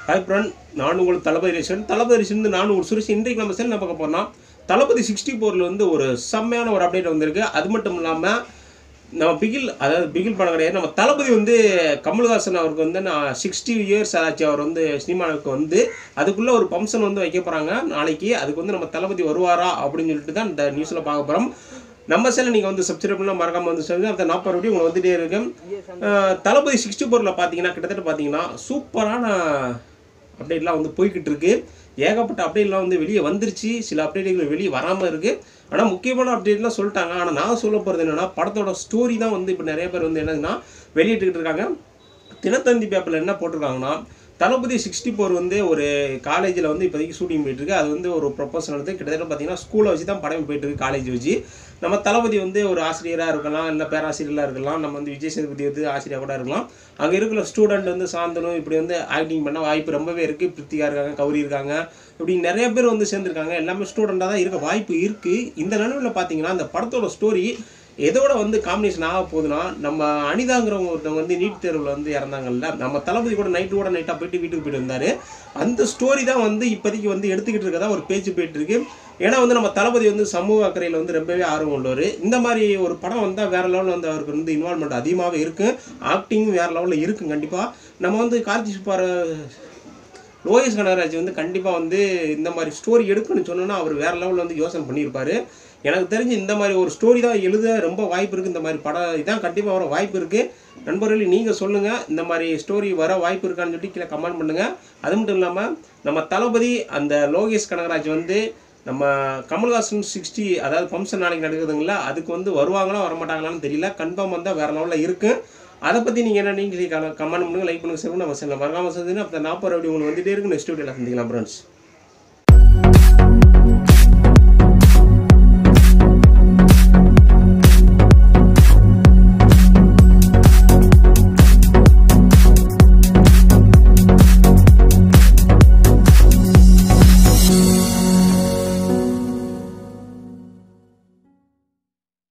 hi friend நான் உங்கள் தளபதி ration தளபதி ration நான் ஒரு சுரேஷ் இன்றைக்கு நம்ம செல் என்ன பார்க்க போறோம்னா தளபதி சிக்ஸ்டி ஃபோரில் வந்து ஒரு செம்மையான ஒரு அப்டேட் வந்திருக்கு அது மட்டும் இல்லாமல் நம்ம பிகில் அதாவது பிகில் படம் கிடையாது நம்ம தளபதி வந்து கமல்ஹாசன் அவருக்கு வந்து நான் சிக்ஸ்டி இயர்ஸ் ஆச்சு அவர் வந்து சினிமாவுக்கு வந்து அதுக்குள்ளே ஒரு ஃபங்க்ஷன் வந்து வைக்க போகிறாங்க நாளைக்கு அதுக்கு வந்து நம்ம தளபதி வருவாரா அப்படின்னு சொல்லிட்டு தான் இந்த நியூஸில் பார்க்க போகிறோம் நம்ம சேனல் நீங்கள் வந்து சப்ஸ்கிரைப் பண்ணலாம் மறக்காம வந்து சொல்லுங்க அந்த நாற்பது வீடியோ உங்களுக்கு வந்துட்டே இருக்கு அஹ் தளபதி சிக்ஸ்டி ஃபோரில் பார்த்தீங்கன்னா கிட்டத்தட்ட பார்த்தீங்கன்னா சூப்பரான அப்டேட்லாம் வந்து போய்கிட்டு இருக்கு ஏகப்பட்ட அப்டேட்லாம் வந்து வெளியே வந்துருச்சு சில அப்டேட்டுகள் வெளியே வராமல் இருக்கு ஆனால் முக்கியமான அப்டேட்லாம் சொல்லிட்டாங்க ஆனால் நான் சொல்ல போகிறது என்னன்னா படத்தோட ஸ்டோரி தான் வந்து இப்போ நிறைய பேர் வந்து என்னதுன்னா வெளியிட்டுக்கிட்டு இருக்காங்க தினத்தந்தி பேப்பரில் என்ன போட்டிருக்காங்கன்னா தளபதி சிக்ஸ்டி ஃபோர் வந்து ஒரு காலேஜில் வந்து இப்போதைக்கு ஷூட்டிங் போயிட்டு இருக்கு அது வந்து ஒரு ப்ரொபோசல் வந்து கிட்டத்தட்ட பார்த்தீங்கன்னா ஸ்கூலை வச்சு தான் படம் போயிட்டு இருக்கு காலேஜ் வச்சு நம்ம தளபதி வந்து ஒரு ஆசிரியராக இருக்கலாம் இல்லை பேராசிரியராக இருக்கலாம் நம்ம வந்து விஜய் சேதுபதி வந்து ஆசிரியராக கூட இருக்கலாம் அங்கே இருக்கிற ஸ்டூடெண்ட் வந்து சாந்தனு இப்படி வந்து ஆக்டிங் பண்ண வாய்ப்பு ரொம்பவே இருக்குது பிரித்திகா இருக்காங்க கௌரி இருக்காங்க இப்படி நிறைய பேர் வந்து சேர்ந்துருக்காங்க எல்லாமே ஸ்டூடெண்ட்டாக தான் இருக்க வாய்ப்பு இருக்குது இந்த நிலவில் பார்த்தீங்கன்னா அந்த படத்தோட ஸ்டோரி எதோட வந்து காம்பினேஷன் ஆக போகுதுன்னா நம்ம அனிதாங்கிறவங்க ஒருத்தவங்க வந்து நீட் தேர்வில் வந்து இறந்தாங்கல்ல நம்ம தளபதி கூட நைட்டு கூட நைட்டாக போயிட்டு வீட்டுக்கு போயிட்டு வந்தார் அந்த ஸ்டோரி தான் வந்து இப்போதைக்கு வந்து எடுத்துக்கிட்டு இருக்கதா ஒரு பேச்சு போயிட்டு இருக்கு ஏன்னா வந்து நம்ம தளபதி வந்து சமூக அக்கறையில் வந்து ரொம்பவே ஆர்வம் உள்ளவர் இந்த மாதிரி ஒரு படம் வந்தால் வேற லெவலில் வந்து அவருக்கு வந்து இன்வால்மெண்ட் அதிகமாகவே இருக்கு ஆக்டிங் வேற லெவலில் இருக்கும் கண்டிப்பாக நம்ம வந்து கார்த்தி சுப்பார லோகேஷ் கனகராஜ் வந்து கண்டிப்பாக வந்து இந்த மாதிரி ஸ்டோரி எடுக்கணும்னு சொன்னோன்னா அவர் வேற லெவலில் வந்து யோசனை பண்ணியிருப்பாரு எனக்கு தெரிஞ்சு இந்த மாதிரி ஒரு ஸ்டோரி தான் எழுத ரொம்ப வாய்ப்பு இருக்குது இந்த மாதிரி படம் இதான் கண்டிப்பாக வர வாய்ப்பு இருக்குது நண்பர்களே நீங்கள் சொல்லுங்கள் இந்த மாதிரி ஸ்டோரி வர வாய்ப்பு இருக்கான்னு சொல்லி கீழே கமெண்ட் பண்ணுங்கள் அது மட்டும் இல்லாமல் நம்ம தளபதி அந்த லோகேஷ் கனகராஜ் வந்து நம்ம கமல்ஹாசன் சிக்ஸ்டி அதாவது ஃபங்க்ஷன் நாளைக்கு நடக்குதுங்களா அதுக்கு வந்து வருவாங்களா வரமாட்டாங்களான்னு தெரியல கன்ஃபார்ம் வந்தால் வேறு லெவலில் இருக்குது அதை பற்றி நீங்கள் என்ன நீங்கள் கமெண்ட் பண்ணுங்கள் லைக் பண்ணுங்கள் சார் நம்ம சேனல் மறக்காமல் செஞ்சு அப்போ நாற்பது வீடியோ உங்களுக்கு வந்துட்டே இருக்கு நெக்ஸ்ட் வீடியோவில் சந்திக்கலாம் ஃப்ரெண்ட்ஸ்